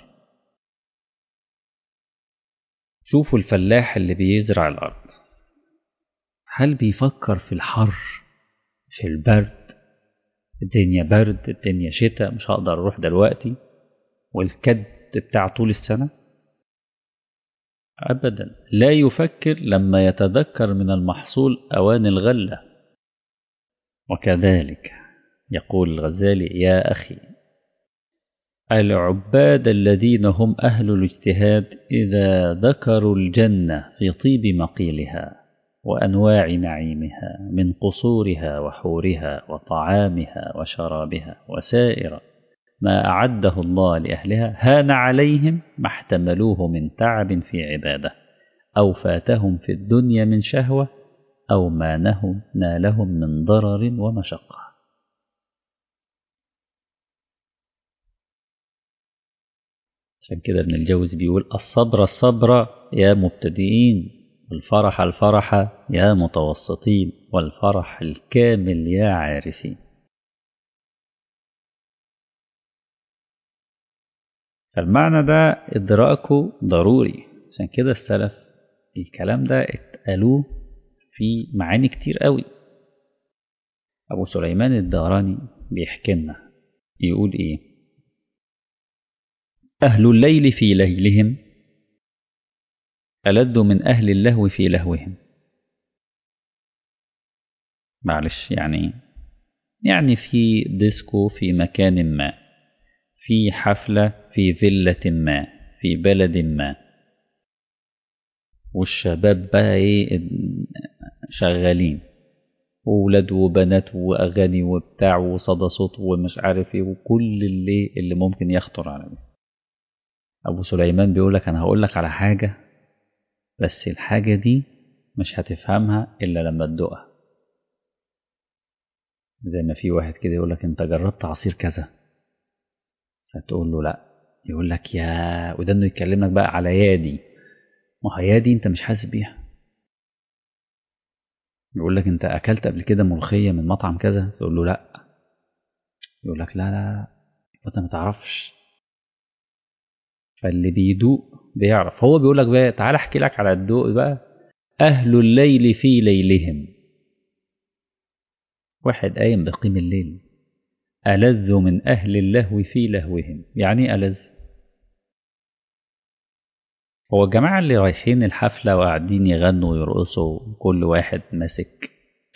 Speaker 1: شوفوا الفلاح اللي بيزرع الأرض هل بيفكر في الحر في البرد الدنيا برد الدنيا شتاء مش هقدر أروح دلوقتي والكد بتاع طول السنة أبدا لا يفكر لما يتذكر من المحصول أوان الغلة وكذلك يقول الغزالي يا أخي العباد الذين هم أهل الاجتهاد إذا ذكروا الجنة في طيب مقيلها وأنواع نعيمها من قصورها وحورها وطعامها وشرابها وسائر ما أعده الله لأهلها هان عليهم ما احتملوه من تعب في عبادة أو فاتهم في الدنيا من شهوة أو ما نالهم من ضرر ومشقة عشان كده ابن الجوز بيقول الصبر الصبر يا مبتدئين والفرح الفرح يا متوسطين والفرح الكامل يا عارفين فالمعنى ده إدراكه ضروري عشان كده السلف الكلام ده اتقالوه في معاني كتير قوي أبو سليمان الداراني بيحكي لنا يقول إيه أهل الليل في ليلهم ألد من أهل اللهو في لهوهم معلش يعني يعني في ديسكو في مكان ما في حفلة في فيلة ما في بلد ما والشباب بقى ايه شغالين وولاد وبنات واغاني وبتاع وصدى صوت ومش عارف ايه وكل اللي اللي ممكن يخطر على بالي ابو سليمان بيقول لك انا هقول لك على حاجه بس الحاجه دي مش هتفهمها الا لما تدوقها زي ما في واحد كده يقول لك انت جربت عصير كذا فتقول له لا يقول لك يا وده انه يكلمك بقى على يادي ما هي يادي انت مش حاسس بيها يقول لك انت اكلت قبل كده ملوخيه من مطعم كذا تقول له لا يقول لك لا لا انت ما تعرفش فاللي بيدوق بيعرف هو بيقول لك بقى تعال احكي لك على الدوق بقى اهل الليل في ليلهم واحد قايم بقيم الليل ألذ من أهل اللهو في لهوهم يعني ألذ هو الجماعة اللي رايحين الحفلة وقاعدين يغنوا ويرقصوا كل واحد ماسك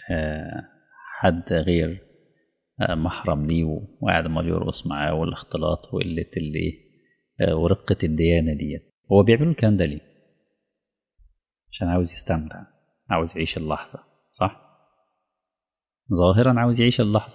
Speaker 1: حد غير محرم ليه وقاعد عمال يرقص معاه والاختلاط وقلة اللي ورقة الديانة ديت هو بيعملوا الكلام ده ليه؟ عشان عاوز يستمتع عاوز يعيش اللحظة صح؟ ظاهرا عاوز يعيش اللحظة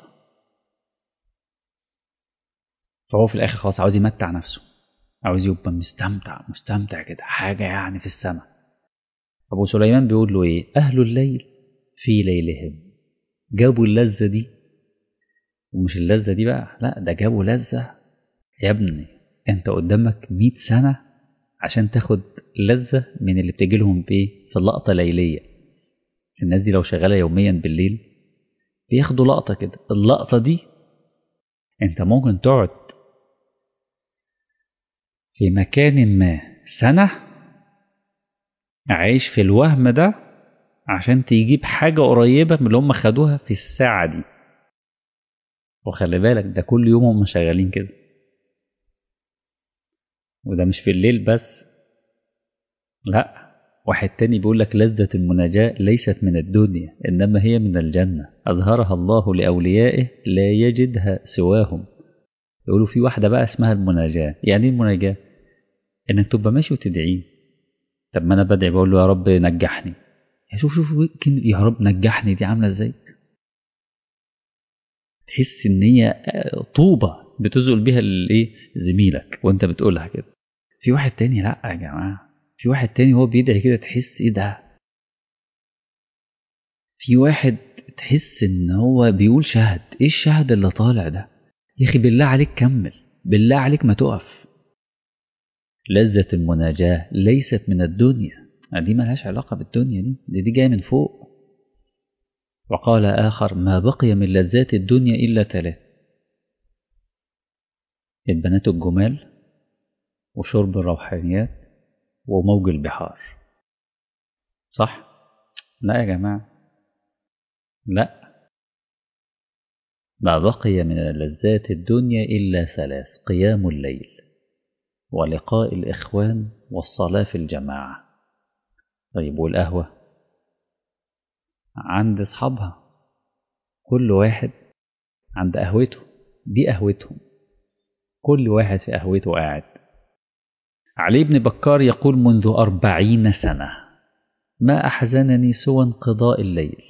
Speaker 1: فهو في الآخر خلاص عاوز يمتع نفسه عاوز يبقى مستمتع مستمتع كده حاجة يعني في السماء أبو سليمان بيقول له إيه أهل الليل في ليلهم جابوا اللذة دي ومش اللذة دي بقى لا ده جابوا لذة يا ابني انت قدامك مئة سنة عشان تاخد لذة من اللي بتجي لهم بإيه في لقطة ليلية الناس دي لو شغالة يوميا بالليل بياخدوا لقطة كده اللقطة دي انت ممكن تقعد في مكان ما سنة عايش في الوهم ده عشان تجيب حاجة قريبة من اللي هم خدوها في الساعة دي وخلي بالك ده كل يوم هم شغالين كده وده مش في الليل بس لا واحد تاني بيقول لك لذة المناجاة ليست من الدنيا إنما هي من الجنة أظهرها الله لأوليائه لا يجدها سواهم يقولوا في واحدة بقى اسمها المناجاة يعني المناجاة إنك تبقى ماشي وتدعيه طب ما أنا بدعي بقول له يا رب نجحني يا شوف شوف كلمة يا رب نجحني دي عاملة إزاي تحس إن هي طوبة بتزقل بيها الإيه زميلك وأنت بتقولها كده في واحد تاني لأ يا جماعة في واحد تاني هو بيدعي كده تحس ايه ده في واحد تحس ان هو بيقول شهد ايه الشهد اللي طالع ده يا اخي بالله عليك كمل بالله عليك ما تقف لذة المناجاة ليست من الدنيا دي ملهاش علاقة بالدنيا دي دي, دي جاية من فوق وقال آخر ما بقي من لذات الدنيا إلا ثلاث البنات الجمال وشرب الروحانيات وموج البحار صح لا يا جماعة لا ما بقي من لذات الدنيا إلا ثلاث قيام الليل ولقاء الإخوان والصلاة في الجماعة طيب والقهوة عند أصحابها كل واحد عند قهوته دي قهوتهم كل واحد في قهوته قاعد علي بن بكار يقول منذ أربعين سنة ما أحزنني سوى انقضاء الليل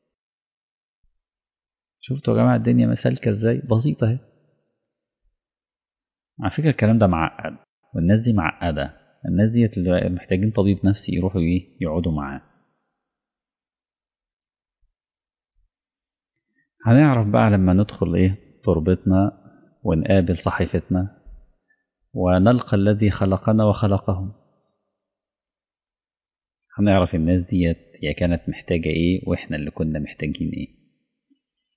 Speaker 1: شفتوا يا جماعة الدنيا مسالكة ازاي بسيطة اهي على فكرة الكلام ده معقد والناس دي معقدة الناس دي محتاجين طبيب نفسي يروحوا ايه يقعدوا معاه هنعرف بقى لما ندخل ايه تربتنا ونقابل صحيفتنا ونلقى الذي خلقنا وخلقهم هنعرف الناس ديت هي كانت محتاجة ايه واحنا اللي كنا محتاجين ايه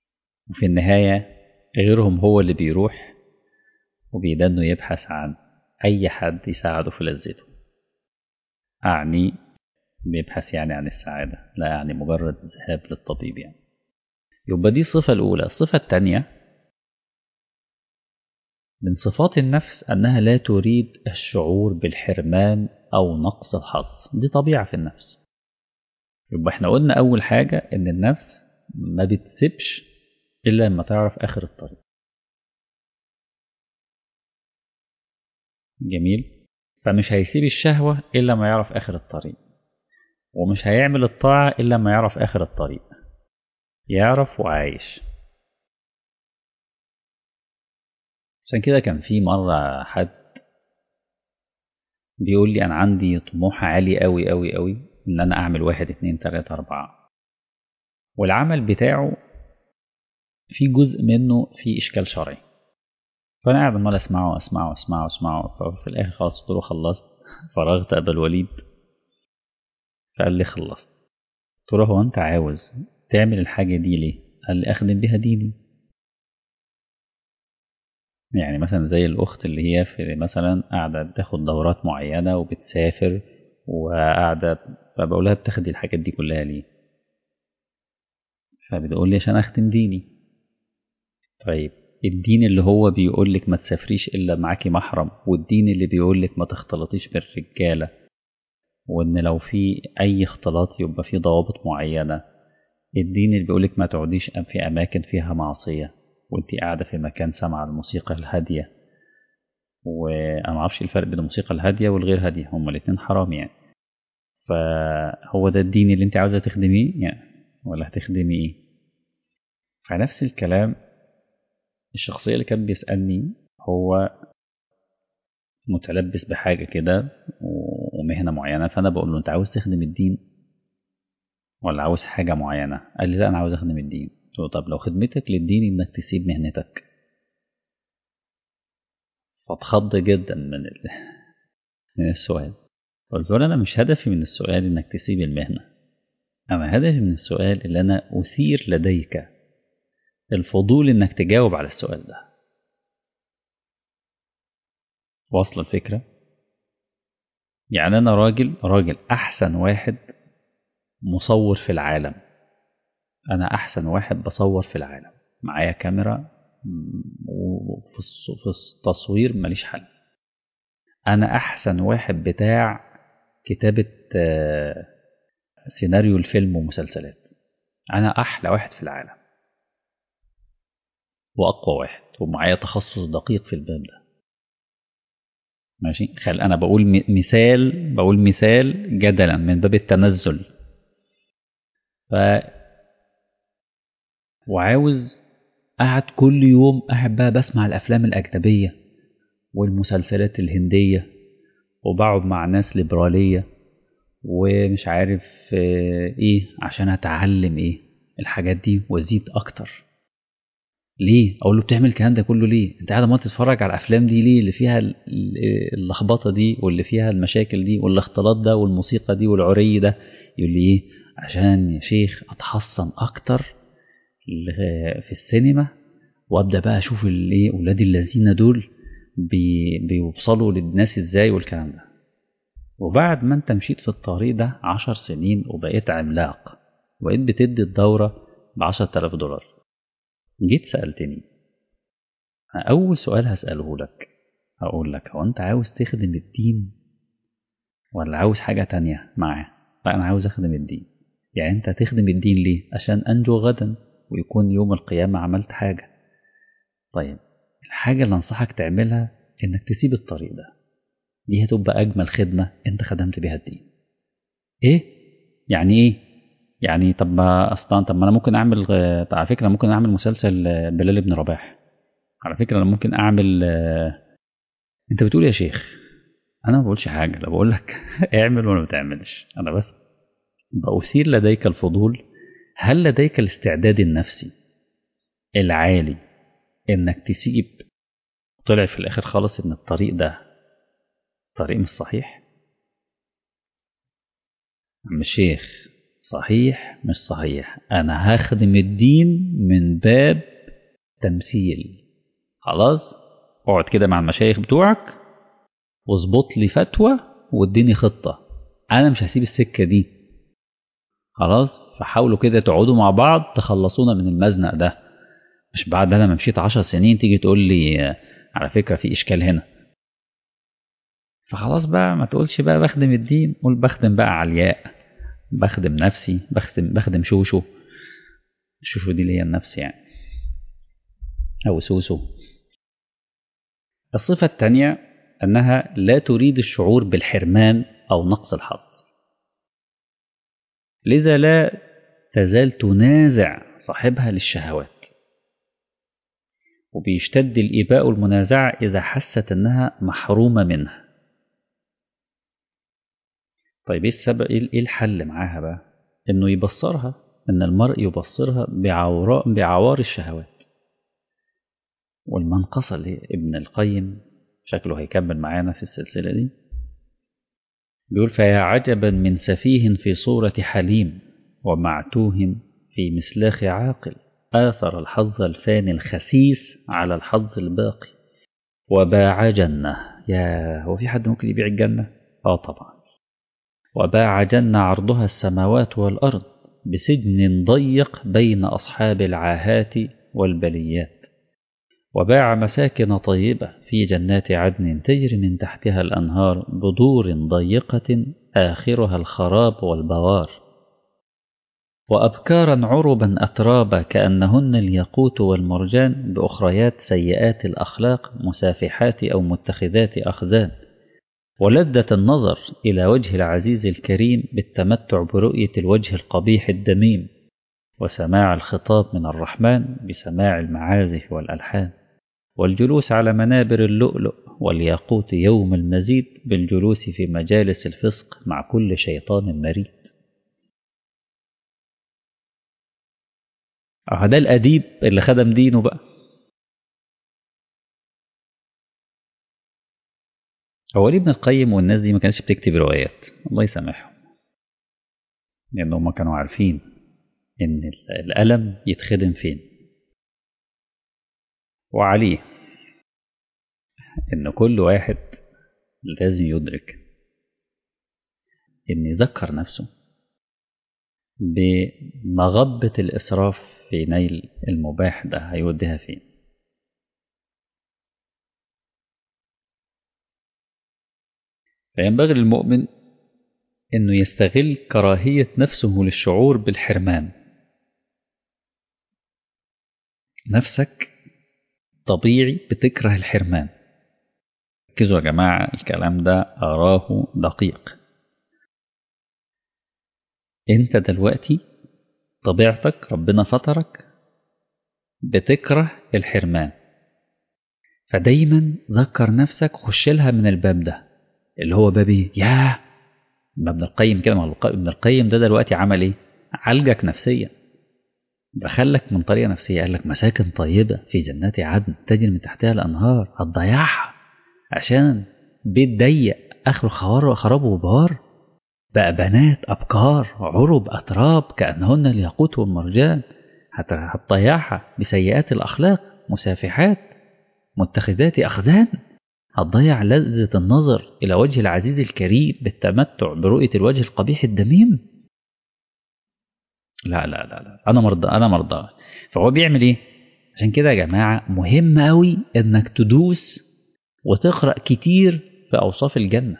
Speaker 1: وفي النهاية غيرهم هو اللي بيروح وبيدنه يبحث عن أي حد يساعده في لذته أعني بيبحث يعني عن السعادة لا يعني مجرد ذهاب للطبيب يعني يبقى دي الصفة الأولى الصفة الثانية من صفات النفس أنها لا تريد الشعور بالحرمان أو نقص الحظ دي طبيعة في النفس يبقى احنا قلنا أول حاجة إن النفس ما بتسيبش إلا لما تعرف آخر الطريق جميل فمش هيسيب الشهوة إلا ما يعرف آخر الطريق ومش هيعمل الطاعة إلا ما يعرف آخر الطريق يعرف وعايش عشان كده كان في مرة حد بيقول لي أنا عندي طموح عالي أوي أوي أوي إن أنا أعمل واحد اتنين تلاتة أربعة والعمل بتاعه في جزء منه فيه إشكال شرعي فأنا قاعد عمال أسمعه أسمعه أسمعه أسمعه ففي الآخر خلاص قلت له خلصت فرغت أبا الوليد فقال لي خلصت قلت له هو أنت عاوز تعمل الحاجة دي ليه؟ قال لي أخدم بيها ديني يعني مثلا زي الأخت اللي هي في مثلا قاعدة بتاخد دورات معينة وبتسافر وقاعدة فبقول لها بتاخدي الحاجات دي كلها ليه؟ فبتقول لي عشان أخدم ديني طيب الدين اللي هو بيقول لك ما تسافريش إلا معاكي محرم والدين اللي بيقول لك ما تختلطيش بالرجالة وإن لو في أي اختلاط يبقى في ضوابط معينة الدين اللي بيقول لك ما تقعديش في أماكن فيها معصية وانت قاعدة في مكان سمع الموسيقى الهادية وأنا معرفش الفرق بين الموسيقى الهادية والغير هادية هما الاتنين حرام يعني فهو ده الدين اللي انت عاوزة تخدميه يعني ولا هتخدمي ايه فنفس الكلام الشخصية اللي كان بيسألني هو متلبس بحاجة كده ومهنة معينة فأنا بقول له أنت عاوز تخدم الدين ولا عاوز حاجة معينة قال لي لا أنا عاوز أخدم الدين قلت له طب لو خدمتك للدين إنك تسيب مهنتك فاتخض جدا من ال... من السؤال قلت له أنا مش هدفي من السؤال إنك تسيب المهنة أنا هدفي من السؤال اللي أنا أثير لديك الفضول إنك تجاوب على السؤال ده واصل الفكرة يعني أنا راجل راجل أحسن واحد مصور في العالم أنا أحسن واحد بصور في العالم معايا كاميرا وفي التصوير ماليش حل أنا أحسن واحد بتاع كتابة سيناريو الفيلم ومسلسلات أنا أحلى واحد في العالم وأقوى واحد ومعايا تخصص دقيق في الباب ده ماشي خل أنا بقول مثال بقول مثال جدلا من باب التنزل ف وعاوز قاعد كل يوم قاعد بقى بسمع الأفلام الأجنبية والمسلسلات الهندية وبقعد مع ناس ليبرالية ومش عارف ايه عشان اتعلم ايه الحاجات دي وازيد اكتر ليه اقول له بتعمل الكلام ده كله ليه انت قاعد ما تتفرج على الافلام دي ليه اللي فيها اللخبطه دي واللي فيها المشاكل دي والاختلاط ده والموسيقى دي والعري ده يقول لي ايه عشان يا شيخ اتحصن اكتر في السينما وابدا بقى اشوف الايه اولاد الذين دول بي بيوصلوا للناس ازاي والكلام ده وبعد ما انت مشيت في الطريق ده عشر سنين وبقيت عملاق وبقيت بتدي الدورة بعشرة آلاف دولار جيت سألتني أول سؤال هسأله لك هقول لك هو أنت عاوز تخدم الدين ولا عاوز حاجة تانية معاه لا أنا عاوز أخدم الدين يعني أنت هتخدم الدين ليه عشان أنجو غدا ويكون يوم القيامة عملت حاجة طيب الحاجة اللي أنصحك تعملها إنك تسيب الطريق ده دي هتبقى أجمل خدمة أنت خدمت بيها الدين إيه؟ يعني إيه؟ يعني طب ما أصلا طب ما أنا ممكن أعمل على فكرة ممكن أعمل مسلسل بلال بن رباح على فكرة أنا ممكن أعمل أنت بتقول يا شيخ أنا ما بقولش حاجة لا بقول لك اعمل ولا ما تعملش أنا بس بأثير لديك الفضول هل لديك الاستعداد النفسي العالي إنك تسيب طلع في الآخر خالص إن الطريق ده طريق مش صحيح عم الشيخ صحيح مش صحيح انا هخدم الدين من باب تمثيل خلاص اقعد كده مع المشايخ بتوعك واظبط لي فتوى واديني خطة أنا مش هسيب السكة دي خلاص فحاولوا كده تقعدوا مع بعض تخلصونا من المزنق ده مش بعد أنا ما مشيت عشر سنين تيجي تقول لي على فكرة في إشكال هنا فخلاص بقى ما تقولش بقى بخدم الدين قول بخدم بقى علياء بخدم نفسي بخدم بخدم شوشو شوشو دي اللي هي النفس يعني أو سوسو الصفة الثانية أنها لا تريد الشعور بالحرمان أو نقص الحظ لذا لا تزال تنازع صاحبها للشهوات وبيشتد الإباء والمنازعة إذا حست أنها محرومة منها طيب إيه السبب إيه الحل معاها بقى إنه يبصرها إن المرء يبصرها بعوراء بعوار الشهوات والمنقصة لابن القيم شكله هيكمل معانا في السلسلة دي بيقول فيا عجبا من سفيه في صورة حليم ومعتوه في مسلاخ عاقل آثر الحظ الفاني الخسيس على الحظ الباقي وباع جنة يا هو في حد ممكن يبيع الجنة؟ آه طبعا وباع جنة عرضها السماوات والأرض بسجن ضيق بين أصحاب العاهات والبليات وباع مساكن طيبة في جنات عدن تجري من تحتها الأنهار بدور ضيقة آخرها الخراب والبوار وأبكارا عربا أترابا كأنهن الياقوت والمرجان بأخريات سيئات الأخلاق مسافحات أو متخذات أخذان ولذة النظر إلى وجه العزيز الكريم بالتمتع برؤية الوجه القبيح الدميم وسماع الخطاب من الرحمن بسماع المعازف والألحان والجلوس على منابر اللؤلؤ والياقوت يوم المزيد بالجلوس في مجالس الفسق مع كل شيطان مريد هذا الأديب اللي خدم دينه بقى هو ابن القيم والناس دي ما كانتش بتكتب روايات الله يسامحهم لأن هم كانوا عارفين إن الألم يتخدم فين وعليه إن كل واحد لازم يدرك إن يذكر نفسه بمغبة الإسراف في نيل المباح ده هيوديها فين فينبغي للمؤمن انه يستغل كراهية نفسه للشعور بالحرمان نفسك طبيعي بتكره الحرمان ركزوا يا جماعة الكلام ده أراه دقيق انت دلوقتي طبيعتك ربنا فطرك بتكره الحرمان فدايما ذكر نفسك خش لها من الباب ده اللي هو باب ايه ياه ابن القيم كده ما ابن القيم ده دلوقتي عمل ايه عالجك نفسيا دخلك من طريقه نفسيه قال لك مساكن طيبه في جنات عدن تجري من تحتها الانهار هتضيعها عشان بيت ضيق اخره خوار خراب وبار بقى بنات ابكار عرب اتراب كانهن الياقوت والمرجان هتضيعها بسيئات الاخلاق مسافحات متخذات اخذان هتضيع لذة النظر إلى وجه العزيز الكريم بالتمتع برؤية الوجه القبيح الدميم لا لا لا لا أنا مرضى أنا مرضى فهو بيعمل إيه؟ عشان كده يا جماعة مهم أوي إنك تدوس وتقرأ كتير في أوصاف الجنة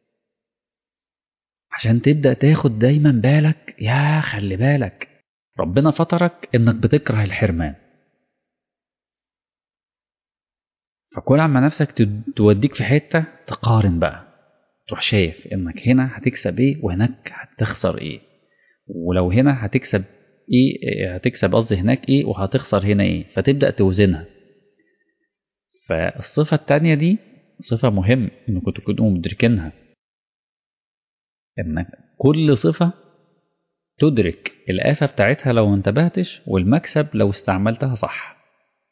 Speaker 1: عشان تبدأ تاخد دايما بالك يا خلي بالك ربنا فطرك إنك بتكره الحرمان فكل عما نفسك توديك في حتة تقارن بقى تروح شايف انك هنا هتكسب ايه وهناك هتخسر ايه ولو هنا هتكسب ايه هتكسب قصدي هناك ايه وهتخسر هنا ايه فتبدأ توزنها فالصفة التانية دي صفة مهم انكم تكونوا مدركينها انك كل صفة تدرك الآفة بتاعتها لو انتبهتش والمكسب لو استعملتها صح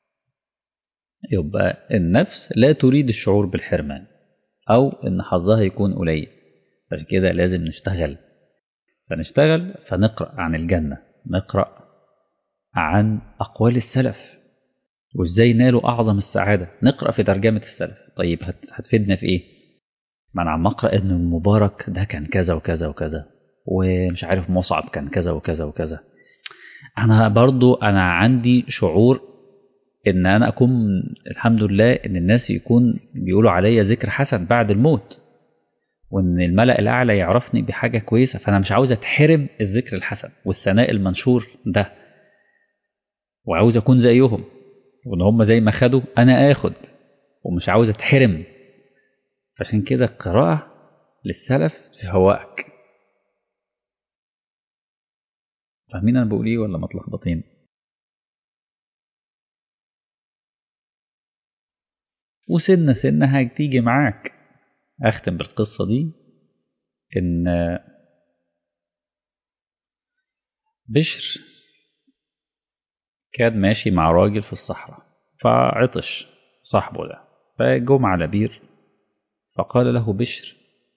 Speaker 1: يبقى النفس لا تريد الشعور بالحرمان أو إن حظها يكون قليل عشان كده لازم نشتغل فنشتغل فنقرأ عن الجنة نقرأ عن أقوال السلف وإزاي نالوا أعظم السعادة نقرأ في ترجمة السلف طيب هتفيدنا في إيه ما انا عم اقرا ان المبارك ده كان كذا وكذا وكذا ومش عارف مصعب كان كذا وكذا وكذا انا برضو انا عندي شعور ان انا اكون الحمد لله ان الناس يكون بيقولوا عليا ذكر حسن بعد الموت وان الملأ الاعلى يعرفني بحاجه كويسه فانا مش عاوز اتحرم الذكر الحسن والثناء المنشور ده وعاوز اكون زيهم وان هم زي ما خدوا انا اخد ومش عاوز اتحرم عشان كده القراءة للسلف في هواك فاهمين انا بقول ايه ولا متلخبطين وسنة سنة هتيجي معاك اختم بالقصة دي ان بشر كان ماشي مع راجل في الصحراء فعطش صاحبه ده فجم على بير فقال له بشر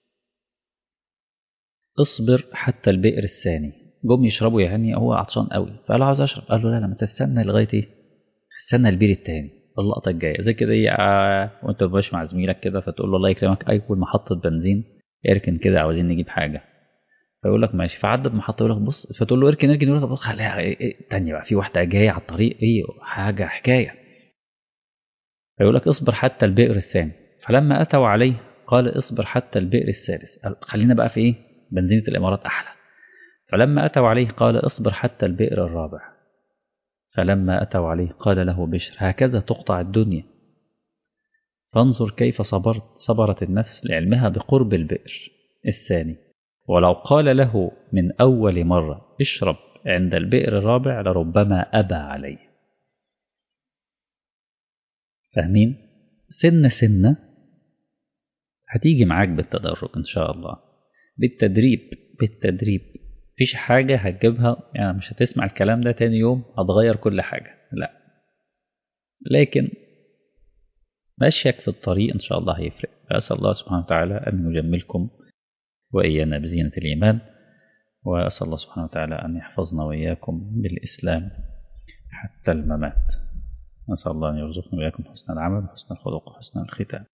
Speaker 1: اصبر حتى البئر الثاني جم يشربوا يعني هو عطشان قوي فقال له عاوز اشرب قال له لا لا ما تستنى لغايه ايه استنى البير الثاني اللقطه الجايه زي كده ايه آه وانت ماشي مع زميلك كده فتقول له الله يكرمك اول محطه بنزين اركن كده عاوزين نجيب حاجه فيقول لك ماشي فعدى بمحطه يقول لك بص فتقول له اركن اركن يقول لك بص خليها إيه إيه تانية بقى في واحده جايه على الطريق ايه حاجه حكايه فيقول لك اصبر حتى البئر الثاني فلما اتوا عليه قال اصبر حتى البئر الثالث خلينا بقى في ايه بنزينة الامارات احلى فلما اتوا عليه قال اصبر حتى البئر الرابع فلما اتوا عليه قال له بشر هكذا تقطع الدنيا فانظر كيف صبرت صبرت النفس لعلمها بقرب البئر الثاني ولو قال له من اول مره اشرب عند البئر الرابع لربما ابى عليه فاهمين سنه سنه هتيجي معاك بالتدرج ان شاء الله بالتدريب بالتدريب مفيش حاجة هتجيبها يعني مش هتسمع الكلام ده تاني يوم هتغير كل حاجة لا لكن مشيك في الطريق إن شاء الله هيفرق فأسأل الله سبحانه وتعالى أن يجملكم وإيانا بزينة الإيمان وأسأل الله سبحانه وتعالى أن يحفظنا وإياكم بالإسلام حتى الممات نسأل الله أن يرزقنا وإياكم حسن العمل وحسن الخلق وحسن الختام